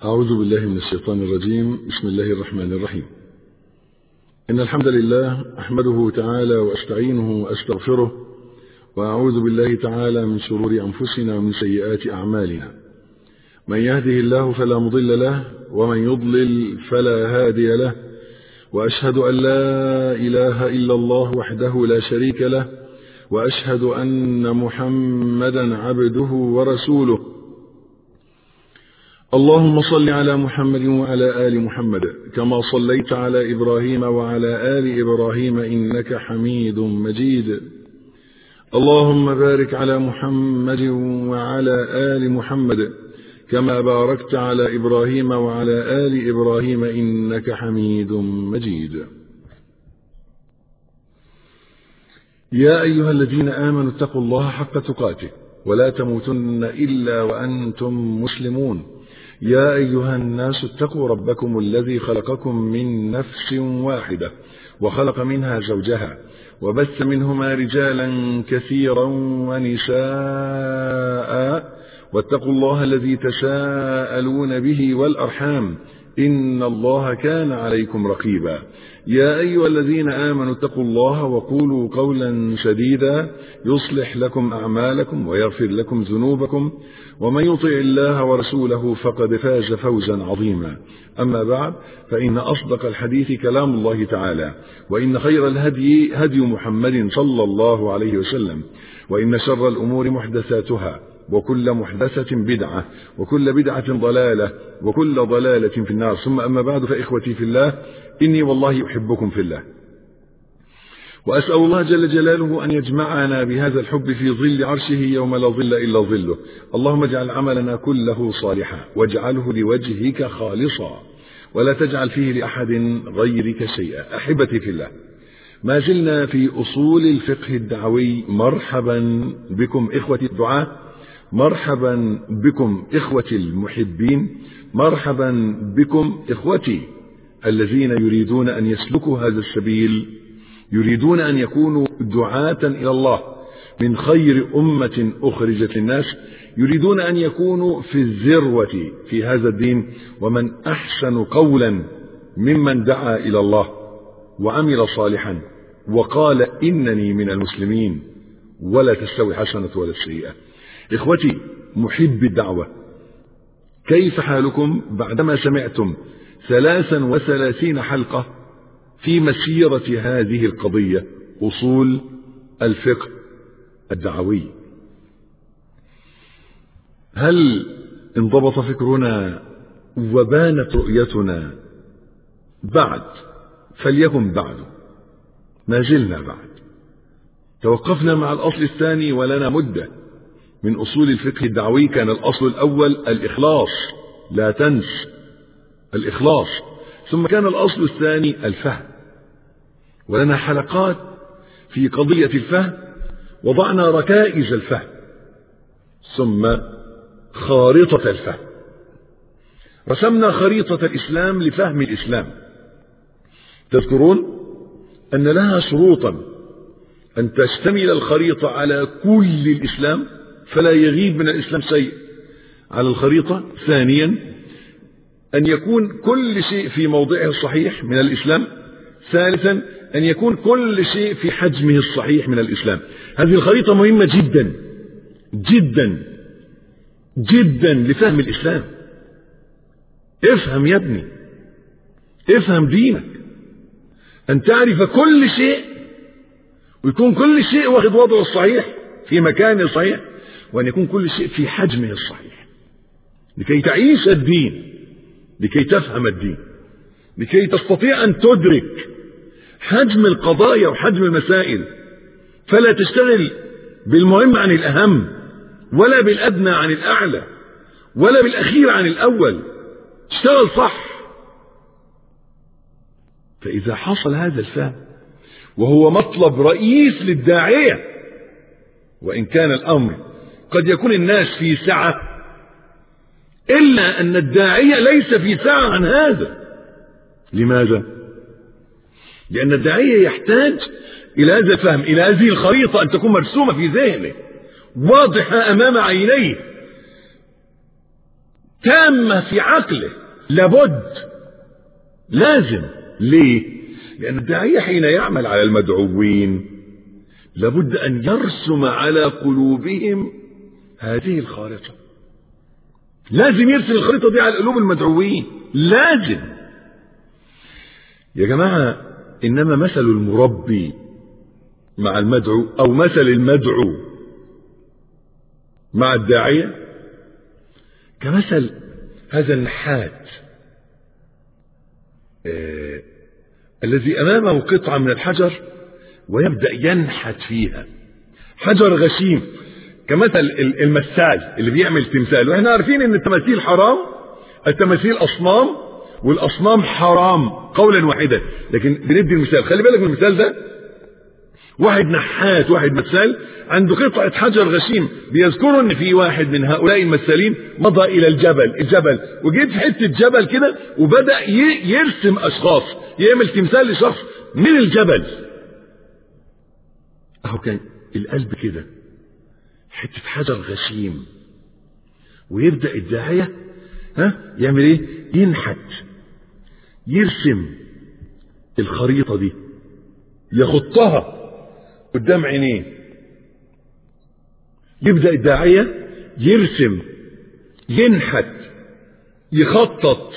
أعوذ بالله من الشيطان الرجيم بسم الله الرحمن الرحيم إن الحمد لله أحمده تعالى وأستعينه وأستغفره وأعوذ بالله تعالى من شرور أنفسنا ومن سيئات أعمالنا من يهده الله فلا مضل له ومن يضلل فلا هادي له وأشهد أن لا إله إلا الله وحده لا شريك له وأشهد أن محمدا عبده ورسوله اللهم صل على محمد وعلى آل محمد كما صليت على إبراهيم وعلى آل إبراهيم إنك حميد مجيد اللهم بارك على محمد وعلى آل محمد كما باركت على إبراهيم وعلى آل إبراهيم إنك حميد مجيد يا أيها الذين آمنوا اتقوا الله حق تقاته ولا تموتن إلا وأنتم مسلمون يا أيها الناس اتقوا ربكم الذي خلقكم من نفس واحدة وخلق منها زوجها وبث منهما رجالا كثيرا ونساء واتقوا الله الذي تساءلون به والأرحام إن الله كان عليكم رقيبا يا أيها الذين آمنوا اتقوا الله وقولوا قولا سديدا يصلح لكم أعمالكم ويغفر لكم ذنوبكم ومن يطع الله ورسوله فقد فاز فوزا عظيما أما بعد فإن أصدق الحديث كلام الله تعالى وإن خير الهدي هدي محمد صلى الله عليه وسلم وإن شر الأمور محدثاتها وكل محدثة بدعة وكل بدعة ضلالة وكل ضلالة في النار ثم أما بعد فإخوتي في الله إني والله أحبكم في الله وأسأل الله جل جلاله أن يجمعنا بهذا الحب في ظل عرشه يوم لا ظل إلا ظله اللهم اجعل عملنا كله صالحا واجعله لوجهك خالصا ولا تجعل فيه لأحد غيرك شيئا أحبتي في الله ما زلنا في أصول الفقه الدعوي مرحبا بكم إخوتي الدعاء مرحبا بكم إخوتي المحبين مرحبا بكم إخوتي الذين يريدون أن يسلكوا هذا السبيل يريدون أن يكونوا دعاة إلى الله من خير أمة أخرجت للناس يريدون أن يكونوا في الذروة في هذا الدين ومن أحسن قولا ممن دعا إلى الله وعمل صالحا وقال إنني من المسلمين ولا تستوي حسنة ولا السيئة إخوتي محب الدعوة كيف حالكم بعدما سمعتم ثلاثا وثلاثين حلقة في مسيرة هذه القضية أصول الفقه الدعوي هل انضبط فكرنا وبانت رؤيتنا بعد فليكن بعد ما زلنا بعد توقفنا مع الأصل الثاني ولنا مدة من أصول الفقه الدعوي كان الأصل الأول الإخلاص لا تنس الإخلاص ثم كان الأصل الثاني الفهم ولنا حلقات في قضية الفهم وضعنا ركائز الفهم ثم خارطة الفهم رسمنا خريطة الإسلام لفهم الإسلام تذكرون أن لها شروطا أن تشتمل الخريطة على كل الإسلام فلا يغيب من الإسلام شيء على الخريطة ثانيا أن يكون كل شيء في موضعه الصحيح من الإسلام ثالثا أن يكون كل شيء في حجمه الصحيح من الإسلام هذه الخريطة مهمة جدا جدا جدا لفهم الإسلام افهم يا ابني افهم دينك أن تعرف كل شيء ويكون كل شيء واخد وضعه الصحيح في مكانه الصحيح وأن يكون كل شيء في حجمه الصحيح لكي تعيش الدين لكي تفهم الدين لكي تستطيع أن تدرك حجم القضايا وحجم المسائل فلا تشتغل بالمهم عن الأهم ولا بالأدنى عن الأعلى ولا بالأخير عن الأول اشتغل صح فإذا حصل هذا الفهم وهو مطلب رئيس للداعية وإن كان الأمر قد يكون الناس في سعة إلا أن الداعية ليس في سعة عن هذا لماذا؟ لأن الداعية يحتاج إلى هذا الفهم إلى هذه الخريطة أن تكون مرسومة في ذهنه واضحة أمام عينيه تامة في عقله لابد لازم ليه لأن الداعية حين يعمل على المدعوين لابد أن يرسم على قلوبهم هذه الخارطة لازم يرسم الخريطة دي على قلوب المدعوين لازم يا جماعة إنما مثل المربي مع المدعو أو مثل المدعو مع الداعية كمثل هذا النحات آه الذي أمامه قطعة من الحجر ويبدأ ينحت فيها حجر غشيم كمثل المثال اللي بيعمل تمثال واحنا عارفين ان التماثيل حرام التماثيل اصنام والاصنام حرام قولا واحدا لكن بندي المثال خلي بالك من المثال ده واحد نحات واحد مثال عنده قطعة حجر غشيم بيذكروا ان في واحد من هؤلاء المثالين مضى الى الجبل الجبل وجيت في حتة جبل كده وبدأ يرسم اشخاص يعمل تمثال لشخص من الجبل اهو كان القلب كده حتة حجر غشيم ويبدأ الداعية ها يعمل ايه ينحت يرسم الخريطة دي يخطها قدام عينيه يبدأ الداعية يرسم ينحت يخطط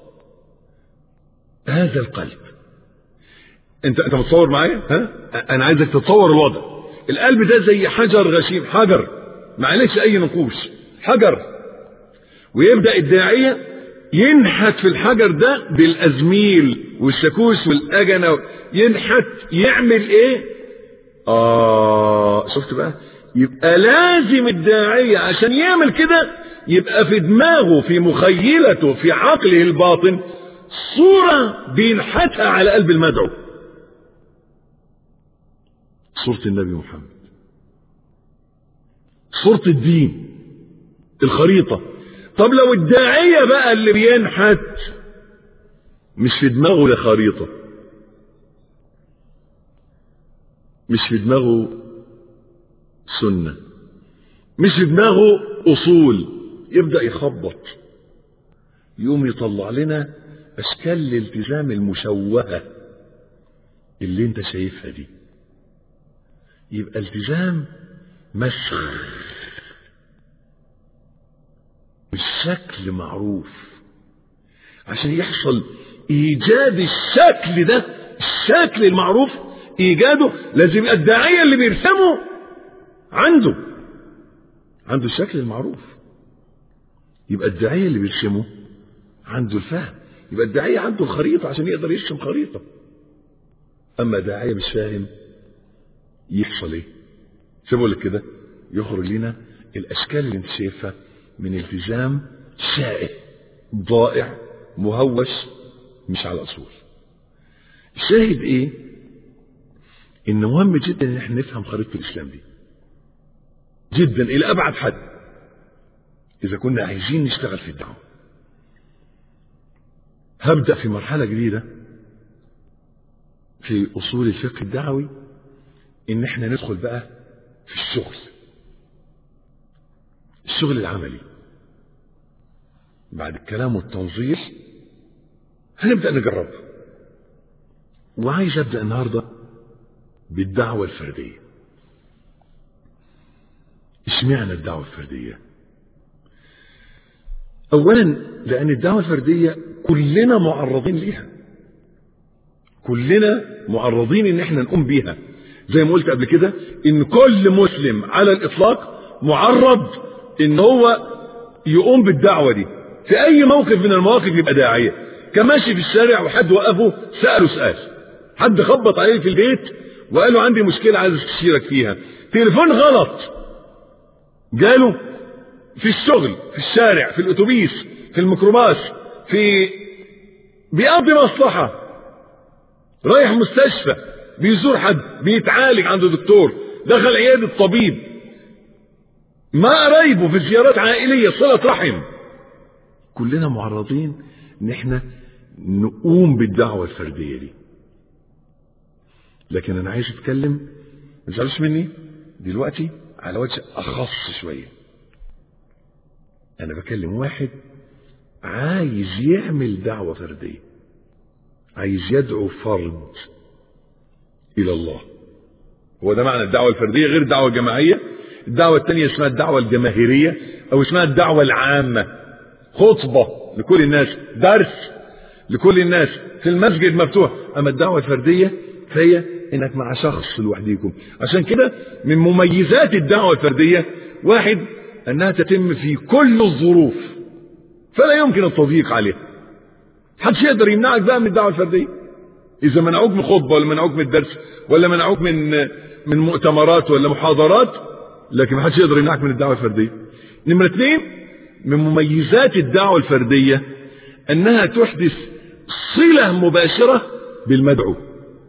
هذا القلب انت انت متصور معايا ها انا عايزك تتصور الوضع القلب ده زي حجر غشيم حجر معلش اي نقوش حجر ويبدا الداعيه ينحت في الحجر ده بالازميل والشاكوش والاجنه ينحت يعمل ايه اه شفت بقى يبقى لازم الداعيه عشان يعمل كده يبقى في دماغه في مخيلته في عقله الباطن صوره بينحتها على قلب المدعو صورة النبي محمد صورة الدين الخريطة طب لو الداعية بقى اللي بينحت مش في دماغه لا خريطة مش في دماغه سنة مش في دماغه أصول يبدأ يخبط يقوم يطلع لنا أشكال الالتزام المشوهة اللي انت شايفها دي يبقى التزام مسخ بالشكل معروف عشان يحصل ايجاد الشكل ده الشكل المعروف ايجاده لازم يبقى الداعيه اللي بيرسمه عنده عنده الشكل المعروف يبقى الداعيه اللي بيرسمه عنده الفهم يبقى الداعيه عنده الخريطه عشان يقدر يرسم خريطه اما داعيه مش فاهم يحصل ايه زي بقول لك كده يخرج لنا الاشكال اللي انت شايفها من التزام شائع ضائع مهوش مش على اصول الشاهد ايه ان مهم جدا ان احنا نفهم خريطه الاسلام دي جدا الى ابعد حد اذا كنا عايزين نشتغل في الدعوه هبدا في مرحله جديده في اصول الفقه الدعوي ان احنا ندخل بقى في الشغل الشغل العملي بعد الكلام والتنظير هنبدا نجرب وعايز ابدا النهارده بالدعوه الفرديه اشمعنى الدعوه الفرديه اولا لان الدعوه الفرديه كلنا معرضين ليها كلنا معرضين ان احنا نقوم بيها زي ما قلت قبل كده ان كل مسلم على الاطلاق معرض ان هو يقوم بالدعوه دي في اي موقف من المواقف يبقى داعيه كماشي في الشارع وحد وقفه ساله سؤال حد خبط عليه في البيت وقال له عندي مشكله عايز استشيرك فيها تليفون غلط جاله في الشغل في الشارع في الاتوبيس في الميكروباص في بيقضي مصلحه رايح مستشفى بيزور حد بيتعالج عند دكتور دخل عيادة طبيب ما قرايبه في زيارات عائلية صلة رحم كلنا معرضين ان احنا نقوم بالدعوة الفردية دي لكن انا عايز اتكلم ما تزعلوش مني دلوقتي على وجه اخص شوية انا بكلم واحد عايز يعمل دعوة فردية عايز يدعو فرد إلى الله هو ده معنى الدعوة الفردية غير الدعوة الجماعية الدعوة الثانية اسمها الدعوة الجماهيرية أو اسمها الدعوة العامة خطبة لكل الناس درس لكل الناس في المسجد مفتوح أما الدعوة الفردية فهي إنك مع شخص لوحديكم عشان كده من مميزات الدعوة الفردية واحد أنها تتم في كل الظروف فلا يمكن التضييق عليها محدش يقدر يمنعك بقى من الدعوة الفردية إذا منعوك من خطبة ولا منعوك من الدرس ولا منعوك من من مؤتمرات ولا محاضرات لكن محدش يقدر يمنعك من الدعوة الفردية نمرة اثنين من مميزات الدعوة الفردية أنها تحدث صلة مباشرة بالمدعو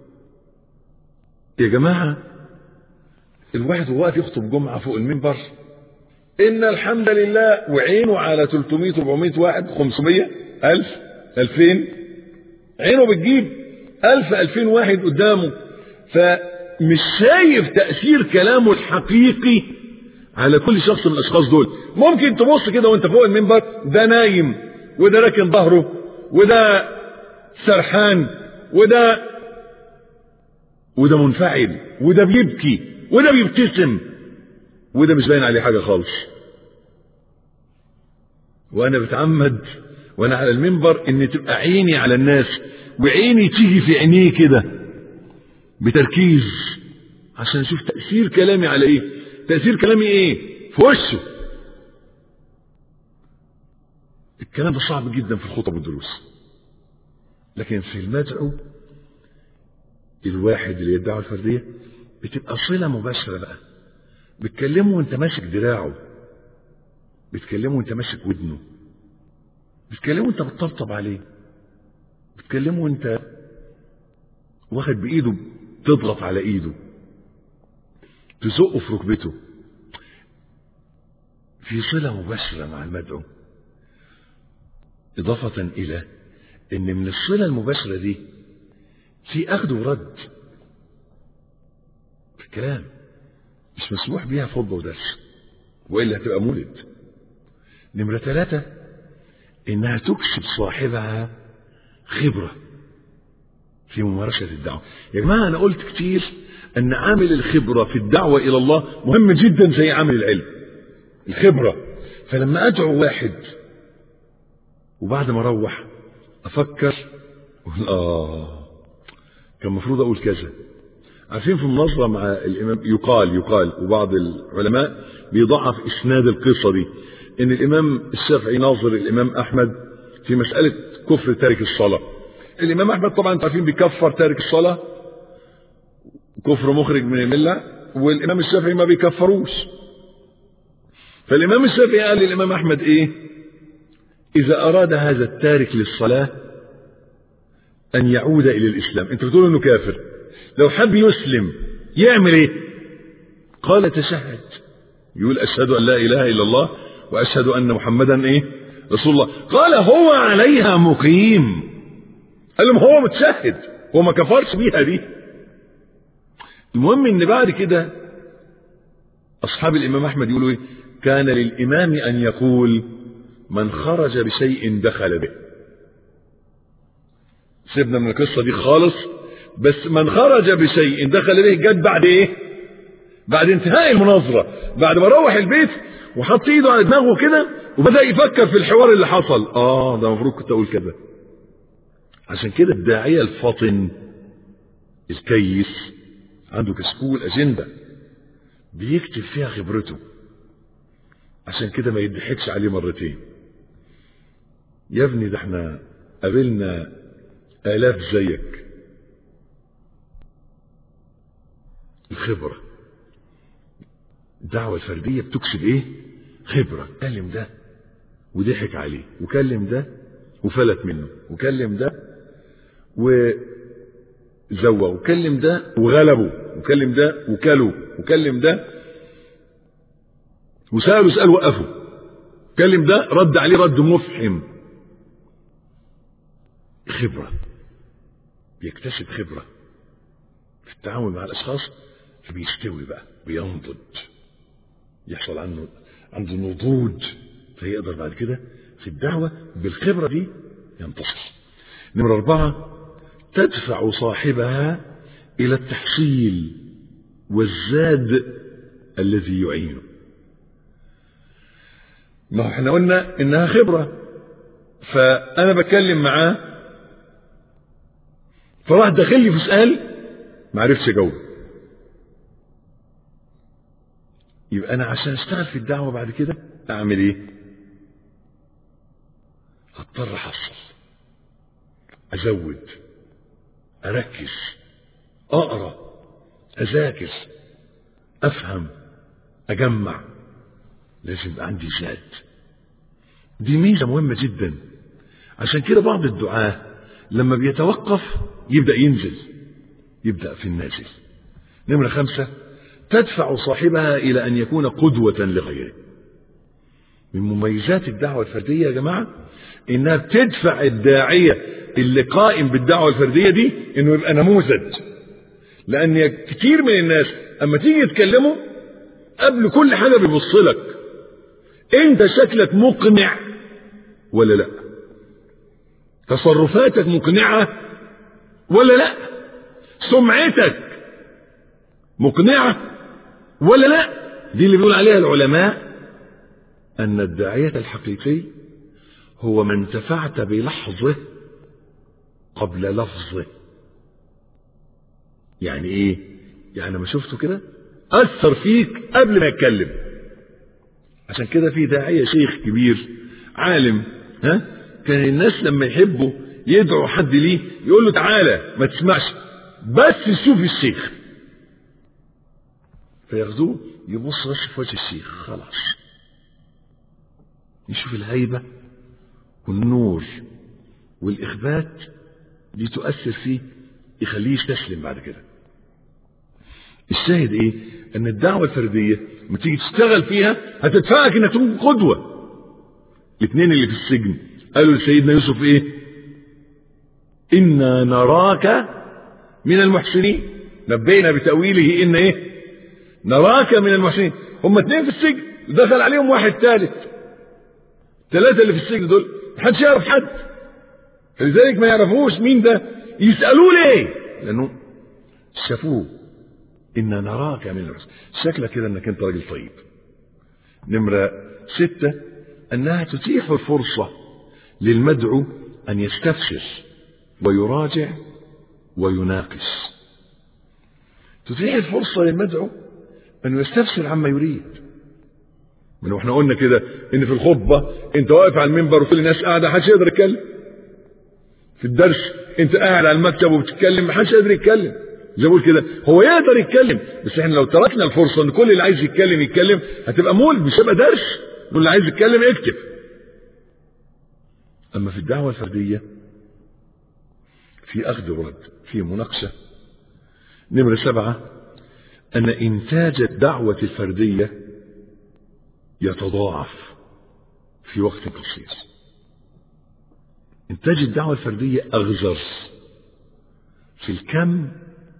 يا جماعة الواحد وهو واقف يخطب جمعة فوق المنبر إن الحمد لله وعينه على 300 400 واحد 500 ألف 2000 عينه بتجيب 1000 2000 واحد قدامه فمش شايف تأثير كلامه الحقيقي على كل شخص من الأشخاص دول ممكن تبص كده وانت فوق المنبر ده نايم وده راكن ظهره وده سرحان وده وده منفعل وده بيبكي وده بيبتسم وده مش باين عليه حاجة خالص وانا بتعمد وانا على المنبر ان تبقى عيني على الناس وعيني تيجي في عينيه كده بتركيز عشان اشوف تأثير كلامي على ايه تأثير كلامي ايه في وشه الكلام ده صعب جدا في الخطب والدروس لكن في المدعو الواحد اللي يدعو الفردية بتبقى صلة مباشرة بقى بتكلمه وانت ماسك دراعه بتكلمه وانت ماسك ودنه بتكلمه وانت بتطبطب عليه بتكلمه وانت واخد بايده تضغط على ايده تزقه في ركبته في صلة مباشرة مع المدعو إضافة إلى إن من الصلة المباشرة دي في أخذ ورد في الكلام مش مسموح بيها خطبة ودرس وإلا هتبقى مولد نمرة ثلاثة إنها تكسب صاحبها خبرة في ممارسة الدعوة يا جماعة أنا قلت كتير أن عامل الخبرة في الدعوة إلى الله مهم جدا زي عامل العلم الخبرة فلما أدعو واحد وبعد ما أروح أفكر آه كان المفروض أقول كذا عارفين في المناظرة مع الإمام يقال يقال وبعض العلماء بيضعف إسناد القصة دي إن الإمام الشافعي ناظر الإمام أحمد في مسألة كفر تارك الصلاة الإمام أحمد طبعا أنتم عارفين بيكفر تارك الصلاة كفر مخرج من الملة والإمام الشافعي ما بيكفروش فالإمام الشافعي قال للإمام أحمد إيه إذا أراد هذا التارك للصلاة أن يعود إلى الإسلام أنت بتقول إنه كافر لو حب يسلم يعمل إيه قال تشهد يقول أشهد أن لا إله إلا الله وأشهد أن محمدا إيه رسول الله قال هو عليها مقيم قال لهم هو متشهد هو ما كفرش بيها دي المهم ان بعد كده اصحاب الامام احمد يقولوا ايه كان للامام ان يقول من خرج بشيء دخل به سيبنا من القصه دي خالص بس من خرج بشيء دخل به جت بعد ايه بعد انتهاء المناظره بعد ما روح البيت وحط ايده على دماغه كده وبدا يفكر في الحوار اللي حصل اه ده المفروض كنت اقول كذا عشان كده الداعيه الفاطن الكيس عنده كشكول أجندة بيكتب فيها خبرته عشان كده ما يضحكش عليه مرتين يا ابني ده احنا قابلنا آلاف زيك الخبرة الدعوة الفردية بتكسب ايه خبرة كلم ده وضحك عليه وكلم ده وفلت منه وكلم ده و زوى وكلم ده وغلبه وكلم ده وكله وكلم ده وسأله سأل وقفه كلم ده رد عليه رد مفحم خبرة بيكتسب خبرة في التعامل مع الأشخاص فبيستوي بقى بينضج يحصل عنه عنده نضوج فيقدر بعد كده في الدعوة بالخبرة دي ينتصر نمرة أربعة تدفع صاحبها إلى التحصيل والزاد الذي يعينه ما هو احنا قلنا انها خبرة فانا بتكلم معاه فراح داخل لي في سؤال ما عرفتش اجاوب يبقى انا عشان اشتغل في الدعوة بعد كده اعمل ايه هضطر احصل ازود اركز اقرا اذاكر افهم اجمع لازم يبقى عندي زاد دي ميزه مهمه جدا عشان كده بعض الدعاه لما بيتوقف يبدا ينزل يبدا في النازل نمره خمسه تدفع صاحبها الى ان يكون قدوه لغيره من مميزات الدعوه الفرديه يا جماعه انها بتدفع الداعيه اللي قائم بالدعوه الفرديه دي انه يبقى نموذج لان كتير من الناس اما تيجي تكلمه قبل كل حاجه بيبص لك انت شكلك مقنع ولا لا تصرفاتك مقنعه ولا لا سمعتك مقنعه ولا لا دي اللي بيقول عليها العلماء ان الداعيه الحقيقي هو من انتفعت بلحظه قبل لفظه يعني ايه يعني ما شفته كده اثر فيك قبل ما يتكلم عشان كده في داعيه شيخ كبير عالم ها كان الناس لما يحبوا يدعوا حد ليه يقول له تعالى ما تسمعش بس شوف الشيخ فياخدوه يبص بس في وجه الشيخ خلاص يشوف الهيبة والنور والإخبات دي تؤثر فيه يخليه يستسلم بعد كده الشاهد ايه ان الدعوة الفردية لما تيجي تشتغل فيها هتدفعك انك تكون قدوة الاثنين اللي في السجن قالوا لسيدنا يوسف ايه انا نراك من المحسنين نبينا بتأويله ان ايه نراك من المحسنين هم اثنين في السجن دخل عليهم واحد ثالث ثلاثة اللي في السجن دول محدش يعرف حد فلذلك ما يعرفوش مين ده يسألوه ليه لأنه شافوه إنا نراك من المحسنين شكلك كده إنك أنت راجل طيب نمرة ستة أنها تتيح الفرصة للمدعو أن يستفسر ويراجع ويناقش تتيح الفرصة للمدعو أنه يستفسر عما يريد من واحنا قلنا كده ان في الخطبة انت واقف على المنبر وكل الناس قاعدة محدش يقدر يتكلم في الدرس انت قاعد على المكتب وبتتكلم محدش يقدر يتكلم زي ما بقول كده هو يقدر يتكلم بس احنا لو تركنا الفرصة ان كل اللي عايز يتكلم يتكلم هتبقى مول مش هيبقى درس كل اللي عايز يتكلم يكتب اما في الدعوة الفردية في اخذ ورد في مناقشة نمرة سبعة ان انتاج الدعوة الفردية يتضاعف في وقت قصير انتاج الدعوة الفردية اغزر في الكم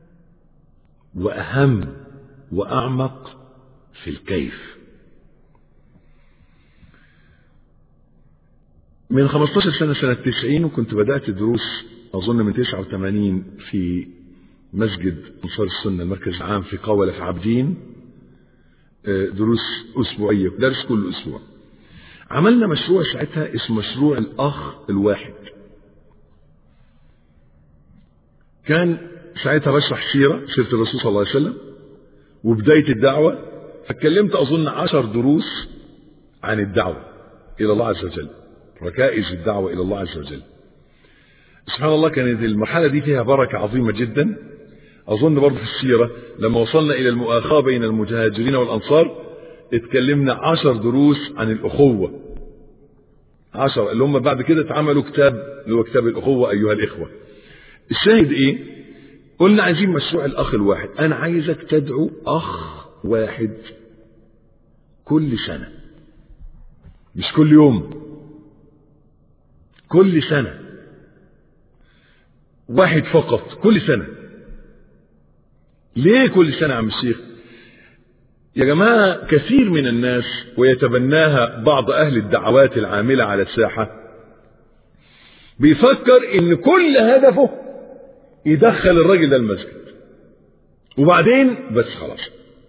واهم واعمق في الكيف من 15 سنة سنة 90 وكنت بدأت دروس أظن من 89 في مسجد أنصار السنة المركز العام في قولة في عابدين دروس أسبوعية درس كل أسبوع عملنا مشروع ساعتها اسمه مشروع الأخ الواحد كان ساعتها بشرح سيرة سيرة الرسول صلى الله عليه وسلم وبداية الدعوة فاتكلمت أظن عشر دروس عن الدعوة إلى الله عز وجل ركائز الدعوة إلى الله عز وجل سبحان الله كانت المرحلة دي فيها بركة عظيمة جدا أظن برضه في السيرة لما وصلنا إلى المؤاخاة بين المهاجرين والأنصار اتكلمنا عشر دروس عن الأخوة عشر اللي هم بعد كده اتعملوا كتاب اللي هو كتاب الأخوة أيها الإخوة الشاهد إيه قلنا عايزين مشروع الأخ الواحد أنا عايزك تدعو أخ واحد كل سنة مش كل يوم كل سنة واحد فقط كل سنة ليه كل سنة يا عم الشيخ يا جماعة كثير من الناس ويتبناها بعض أهل الدعوات العاملة على الساحة بيفكر إن كل هدفه يدخل الراجل ده المسجد وبعدين بس خلاص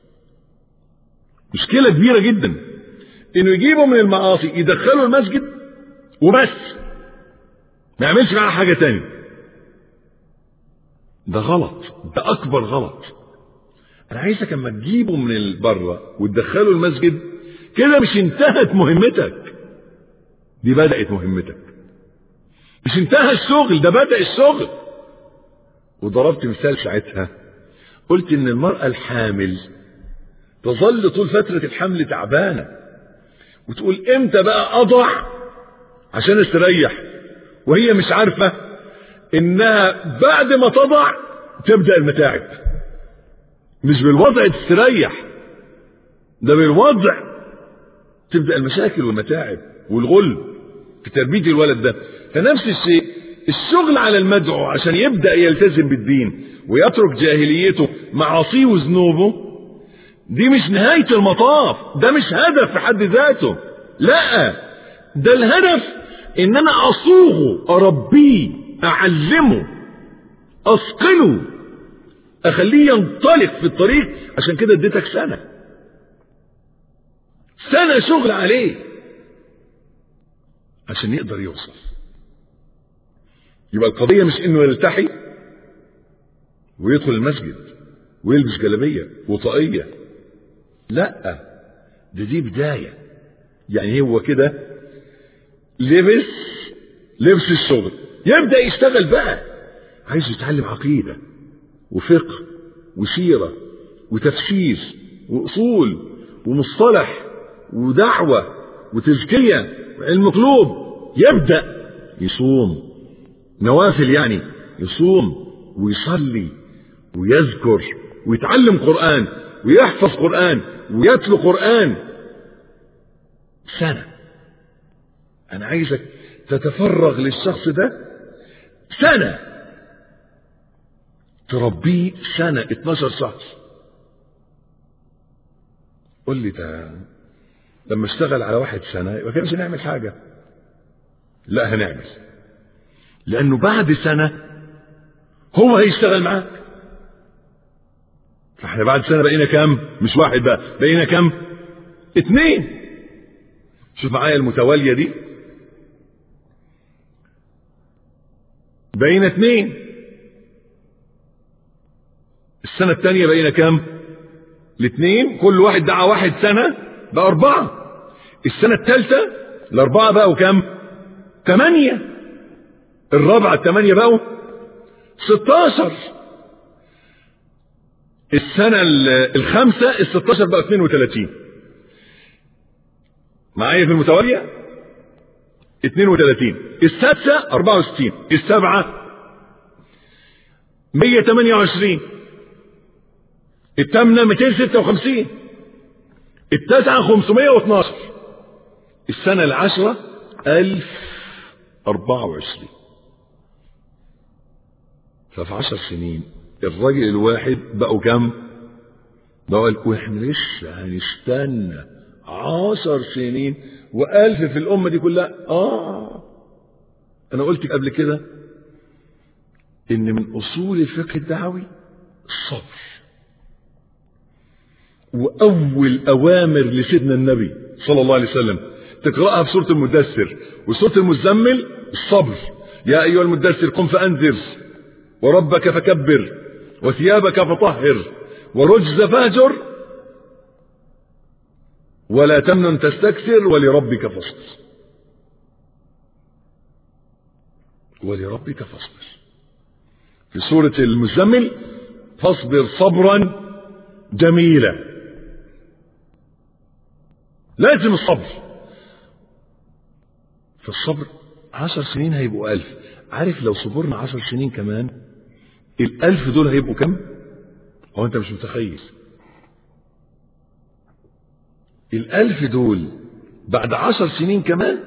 مشكلة كبيرة جدا إنه يجيبه من المعاصي يدخله المسجد وبس ما يعملش معاه حاجة تاني ده غلط ده أكبر غلط انا عايزك اما تجيبه من بره وتدخله المسجد كده مش انتهت مهمتك دي بدأت مهمتك مش انتهى الشغل ده بدأ الشغل وضربت مثال ساعتها قلت ان المرأة الحامل تظل طول فترة الحمل تعبانة وتقول امتى بقى اضع عشان استريح وهي مش عارفة انها بعد ما تضع تبدأ المتاعب مش بالوضع تستريح ده بالوضع تبدا المشاكل والمتاعب والغل في تربيه الولد ده فنفس الشيء الشغل على المدعو عشان يبدا يلتزم بالدين ويترك جاهليته معاصيه وذنوبه دي مش نهايه المطاف ده مش هدف في حد ذاته لا ده الهدف ان انا اصوغه اربيه اعلمه اثقله اخليه ينطلق في الطريق عشان كده اديتك سنه سنه شغل عليه عشان يقدر يوصل يبقى القضيه مش انه يلتحي ويدخل المسجد ويلبس جلابيه وطاقيه لا ده دي بدايه يعني هو كده لبس لبس الشغل يبدا يشتغل بقى عايز يتعلم عقيده وفقه وسيرة وتفسير وأصول ومصطلح ودعوة وتزكية وعلم قلوب يبدأ يصوم نوافل يعني يصوم ويصلي ويذكر ويتعلم قرآن ويحفظ قرآن ويتلو قرآن سنة أنا عايزك تتفرغ للشخص ده سنة تربيه سنة 12 شهر قول لي ده لما اشتغل على واحد سنة يبقى كده مش هنعمل حاجة لا هنعمل لأنه بعد سنة هو هيشتغل معاك فاحنا بعد سنة بقينا كام مش واحد بقى بقينا كام اتنين شوف معايا المتوالية دي بقينا اتنين السنة الثانية بقينا كام الاثنين كل واحد دعا واحد سنة بقى أربعة السنة الثالثة الأربعة بقوا كام ثمانية الرابعة الثمانية بقوا ستاشر السنة الخامسة الستاشر بقى 32 معايا في المتوالية 32 السادسة 64 السابعة 128 الثامنة 256 التاسعة 512 السنة العشرة 1024 ففي عشر سنين الراجل الواحد بقوا كم؟ بقوا واحنا لسه هنستنى عشر سنين وألف في الأمة دي كلها آه أنا قلت قبل كده إن من أصول الفقه الدعوي الصبر وأول أوامر لسيدنا النبي صلى الله عليه وسلم تقرأها في سورة المدثر وسورة المزمل الصبر يا أيها المدثر قم فأنذر وربك فكبر وثيابك فطهر ورجز فاهجر ولا تمنن تستكثر ولربك فاصبر ولربك فاصبر في سورة المزمل فاصبر صبرا جميلا لازم الصبر فالصبر عشر سنين هيبقوا ألف عارف لو صبرنا عشر سنين كمان الألف دول هيبقوا كم هو أنت مش متخيل الألف دول بعد عشر سنين كمان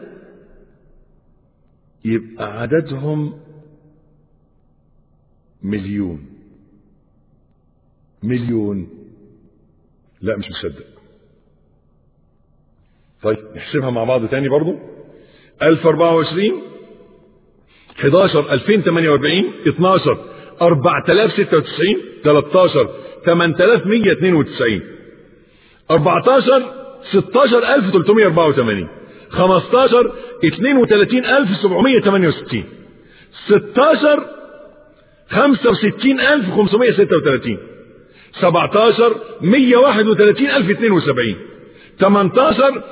يبقى عددهم مليون مليون لا مش مصدق طيب نحسبها مع بعض تاني برضو 1024 11 2048 12 4096 13 8192 14 16384 15 32768 16 65536 17 131072 18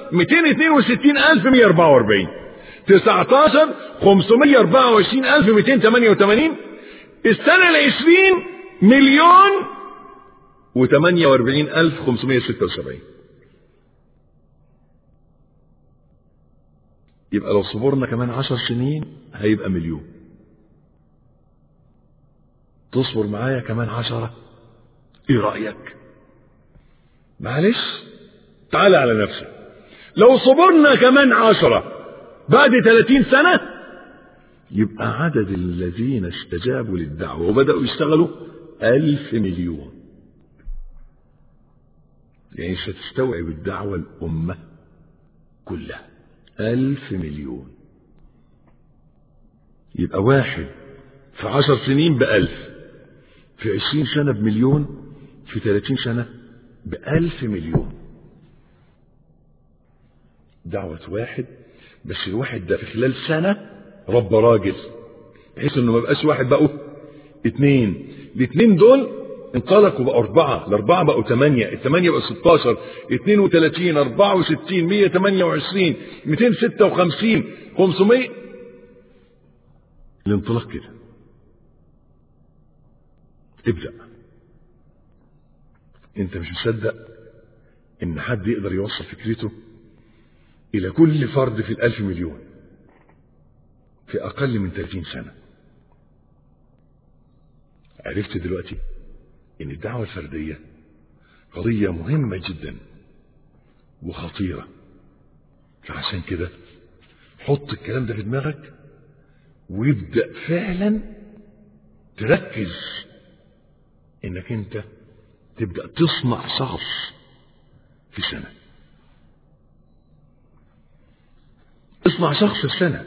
262144 19 524288 السنة العشرين مليون وثمانية واربعين ألف خمسمية ستة وسبعين يبقى لو صبرنا كمان عشر سنين هيبقى مليون تصبر معايا كمان عشرة ايه رأيك معلش تعالى على نفسك لو صبرنا كمان عشرة بعد ثلاثين سنة يبقى عدد الذين استجابوا للدعوة وبدأوا يشتغلوا ألف مليون يعني ستستوعب الدعوة الأمة كلها ألف مليون يبقى واحد في عشر سنين بألف في عشرين سنة بمليون في ثلاثين سنة بألف مليون دعوة واحد بس الواحد ده في خلال سنة رب راجل بحيث انه ما بقاش واحد بقوا اتنين الاثنين دول انطلقوا بقوا أربعة الأربعة بقوا ثمانية الثمانية بقوا 16 32 64 128 256 500 الانطلاق كده ابدأ انت مش مصدق ان حد يقدر يوصل فكرته الى كل فرد في الالف مليون في اقل من 30 سنة عرفت دلوقتي ان الدعوة الفردية قضية مهمة جدا وخطيرة فعشان كده حط الكلام ده في دماغك وابدأ فعلا تركز انك انت تبدأ تصنع شخص في سنة اصنع شخص في سنة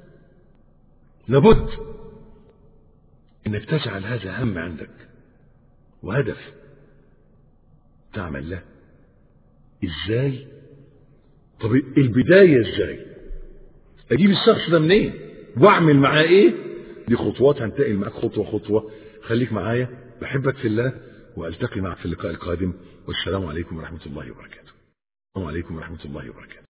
لابد انك تجعل هذا هم عندك وهدف تعمل له ازاي طب البداية ازاي اجيب الشخص ده منين واعمل معاه ايه دي خطوات هنتقل معاك خطوة خطوة خليك معايا بحبك في الله والتقي معك في اللقاء القادم والسلام عليكم ورحمة الله وبركاته السلام عليكم ورحمة الله وبركاته